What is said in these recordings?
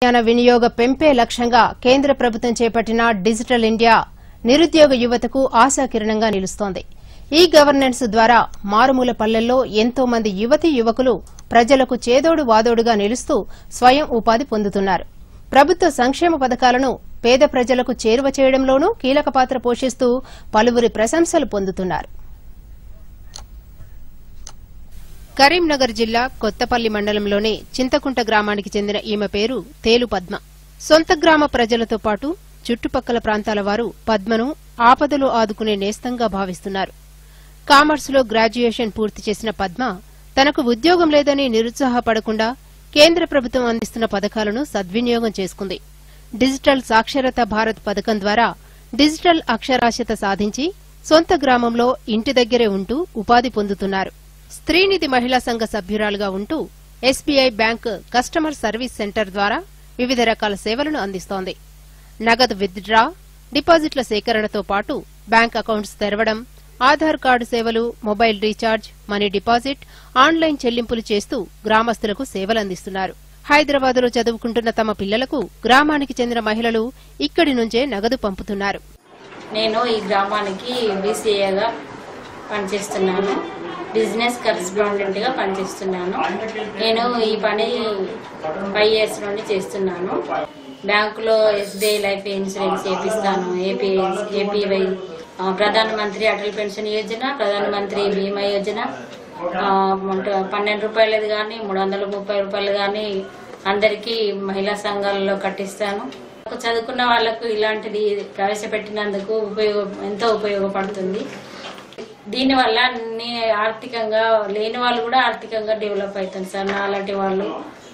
జ్ఞాన వినియోగ పెంపే లక్ష్యంగా కేంద్ర ప్రభుత్వం చేపట్టిన డిజిటల్ ఇండియా నిరుద్యోగ యువతకు ఆశాకిరణంగా నిలుస్తోంది ఈ గవర్నెన్స్ ద్వారా మారుమూల పల్లెల్లో ఎంతో మంది యువతీ యువకులు ప్రజలకు చేదోడు వాదోడుగా నిలుస్తూ స్వయం ఉపాధి పొందుతున్నారు ప్రభుత్వ సంక్షేమ పథకాలను పేద ప్రజలకు చేరువ చేయడంలోనూ కీలక పాత్ర పోషిస్తూ పలువురి ప్రశంసలు పొందుతున్నారు కరీంనగర్ జిల్లా కొత్తపల్లి మండలంలోని చింతకుంట గ్రామానికి చెందిన ఈమె పేరు తేలు పద్మ సొంత గ్రామ ప్రజలతో పాటు చుట్టుపక్కల ప్రాంతాల వారు పద్మను ఆపదలో ఆదుకునే నేస్తంగా భావిస్తున్నారు కామర్సులో గ్రాడ్యుయేషన్ పూర్తి చేసిన పద్మ తనకు ఉద్యోగం లేదని నిరుత్సాహపడకుండా కేంద్ర ప్రభుత్వం అందిస్తున్న పథకాలను సద్వినియోగం చేసుకుంది డిజిటల్ సాక్షరత భారత్ పథకం ద్వారా డిజిటల్ అక్షరాస్యత సాధించి సొంత గ్రామంలో ఇంటి దగ్గరే ఉంటూ ఉపాధి పొందుతున్నారు స్త్రీనిధి మహిళా సంఘ సభ్యురాలుగా ఉంటూ SBI bank customer service centre ద్వారా వివిధ రకాల సేవలను అందిస్తోంది నగదు విత్డ్రా డిపాజిట్ల సేకరణతో పాటు బ్యాంక్ అకౌంట్స్ తెరవడం ఆధార్ కార్డు సేవలు mobile recharge money deposit online చెల్లింపులు చేస్తూ గ్రామస్తులకు సేవలందిస్తున్నారు హైదరాబాద్లో చదువుకుంటున్న తమ పిల్లలకు గ్రామానికి చెందిన మహిళలు ఇక్కడి నుంచే నగదు పంపుతున్నారు నేను ఈ గ్రామానికి బీసీఏగా పనిచేస్తున్నాను బిజినెస్ కరెస్పాండెంట్గా పనిచేస్తున్నాను నేను ఈ పని ఫైవ్ ఇయర్స్ నుండి చేస్తున్నాను బ్యాంకులో ఎస్బీఐ లైఫ్ ఇన్సూరెన్స్ చేపిస్తాను ఏపీ ఏపీవై ఆ, ప్రధాన మంత్రి అటల్ పెన్షన్ యోజన ప్రధాన మంత్రి బీమా యోజన ఆ, అంటే పన్నెండు రూపాయలది కానీ మూడు వందల ముప్పై రూపాయలు కానీ అందరికీ మహిళా సంఘాలలో కట్టిస్తాను చదువుకున్న వాళ్ళకు ఇలాంటిది ప్రవేశపెట్టినందుకు ఉపయోగ ఎంతో ఉపయోగపడుతుంది దీనివల్ల నే ఆర్థికంగా లేని వాళ్ళు కూడా ఆర్థికంగా డెవలప్ అవుతారు సార్ నా అలాంటి వాళ్ళు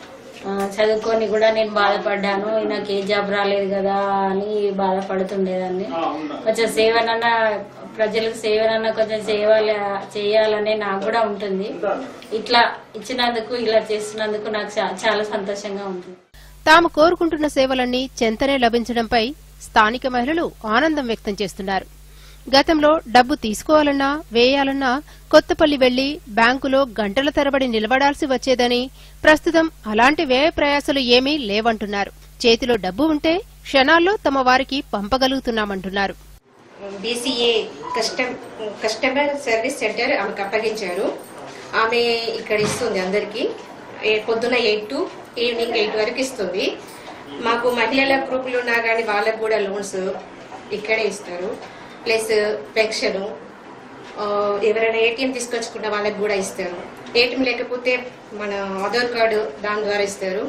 ఆ, చదువుకొని కూడా నేను బాధపడ్డాను నాకు ఏ జాబ్ రాలేదు కదా అని బాధపడుతుండేదాన్ని కొంచెం సేవనన్నా ప్రజలకు సేవనన్నా కొంచెం చేయాలి చేయాలనే నాకు కూడా ఉంటుంది ఇట్లా ఇచ్చినందుకు ఇలా చేస్తున్నందుకు నాకు చా- చాలా సంతోషంగా ఉంటుంది తాము కోరుకుంటున్న సేవలన్నీ చెంతనే లభించడంపై స్థానిక మహిళలు ఆనందం వ్యక్తం చేస్తున్నారు గతంలో డబ్బు తీసుకోవాలన్నా వేయాలన్నా కొత్తపల్లి వెళ్లి బ్యాంకులో గంటల తరబడి నిలబడాల్సి వచ్చేదని ప్రస్తుతం అలాంటి వ్యయ ప్రయాసలు ఏమీ లేవంటున్నారు చేతిలో డబ్బు ఉంటే క్షణాల్లో తమ వారికి పంపగలుగుతున్నామంటున్నారు BCA custom customer service centre ఆమెకు అప్పగించారు ఆమె ఇక్కడ ఇస్తుంది అందరికీ ఏ- పొద్దున ఎయిట్ టు ఈవినింగ్ ఎయిట్ వరకు ఇస్తుంది మాకు మహిళల గ్రూపులు ఉన్నా కానీ వాళ్ళకు కూడా లోన్స్ ఇక్కడే ఇస్తారు ప్లస్ పెన్షన్ ఎవరైనా ఏటీఎం తీసుకొచ్చుకున్న వాళ్ళకి కూడా ఇస్తారు ఏటీఎం లేకపోతే మన ఆధార్ కార్డు దాని ద్వారా ఇస్తారు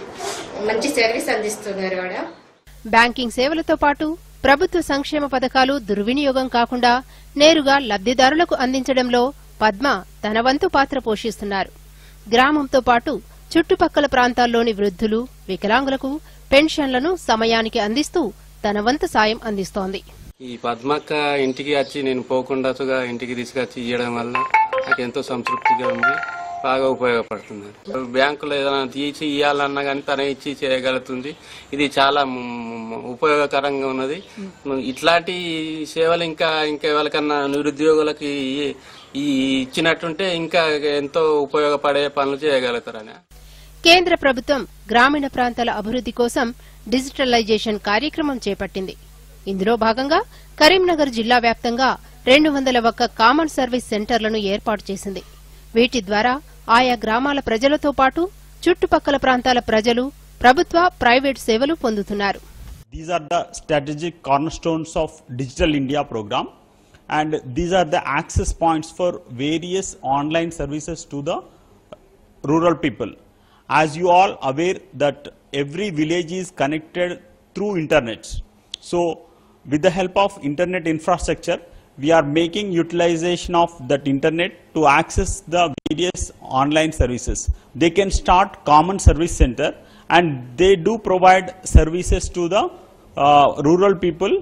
మంచి సర్వీస్ అందిస్తున్నారు ఆడ బ్యాంకింగ్ సేవలతో పాటు ప్రభుత్వ సంక్షేమ పథకాలు దుర్వినియోగం కాకుండా నేరుగా లబ్దిదారులకు అందించడంలో పద్మ తన వంతు పాత్ర పోషిస్తున్నారు గ్రామంతో పాటు చుట్టుపక్కల ప్రాంతాల్లోని వృద్ధులు వికలాంగులకు పెన్షన్లను సమయానికి అందిస్తూ తన వంతు సాయం అందిస్తోంది ఈ పద్మక్క ఇంటికి వచ్చి నేను పోకుండాగా ఇంటికి తీసుకొచ్చి ఇవ్వడం వల్ల నాకు ఎంతో సంతృప్తిగా ఉంది బాగా ఉపయోగపడుతుంది బ్యాంకులో ఏదైనా తీసి ఇవ్వాలన్నా కానీ తనే ఇచ్చి చేయగలుగుతుంది ఇది చాలా మ్, ఉపయోగకరంగా ఉన్నది ఇట్లాంటి సేవలు ఇంకా ఇంకా ఎవరికన్నా నిరుద్యోగులకి ఈ- ఈ ఇచ్చినట్టుంటే ఇంకా ఎంతో ఉపయోగపడే పనులు చేయగలుగుతారని కేంద్ర ప్రభుత్వం గ్రామీణ ప్రాంతాల అభివృద్ది కోసం డిజిటలైజేషన్ కార్యక్రమం చేపట్టింది ఇందులో భాగంగా కరీంనగర్ జిల్లా వ్యాప్తంగా రెండు వందల ఒక్క కామన్ సర్వీస్ సెంటర్లను ఏర్పాటు చేసింది వీటి ద్వారా ఆయా గ్రామాల ప్రజలతో పాటు చుట్టుపక్కల ప్రాంతాల ప్రజలు ప్రభుత్వ ప్రైవేట్ సేవలు పొందుతున్నారు These are the strategic cornerstones of Digital India program and these are the access points for various online services to the rural people. As you all aware that every village is connected through internet. So with the help of internet infrastructure, we are making utilization of that internet to access the various online services. They can start common service center and they do provide services to the uh, rural people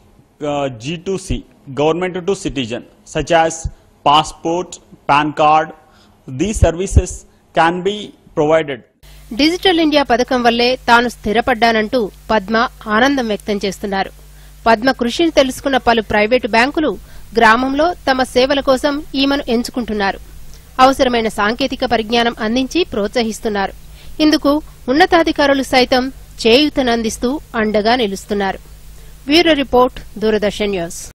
uh, G2C, government to citizen, such as passport, PAN card. These services can be provided. Digital India పథకం వల్లే తాను స్థిరపడ్డానంటూ పద్మ ఆనందం వ్యక్తం చేస్తున్నారు పద్మ కృషిని తెలుసుకున్న పలు private బ్యాంకులు గ్రామంలో తమ సేవల కోసం ఈమెను ఎంచుకుంటున్నారు అవసరమైన సాంకేతిక పరిజ్ఞానం అందించి ప్రోత్సహిస్తున్నారు ఇందుకు ఉన్నతాధికారులు సైతం చేయూతనందిస్తూ అండగా నిలుస్తున్నారు బ్యూరో రిపోర్ట్ దూరదర్శన్ న్యూస్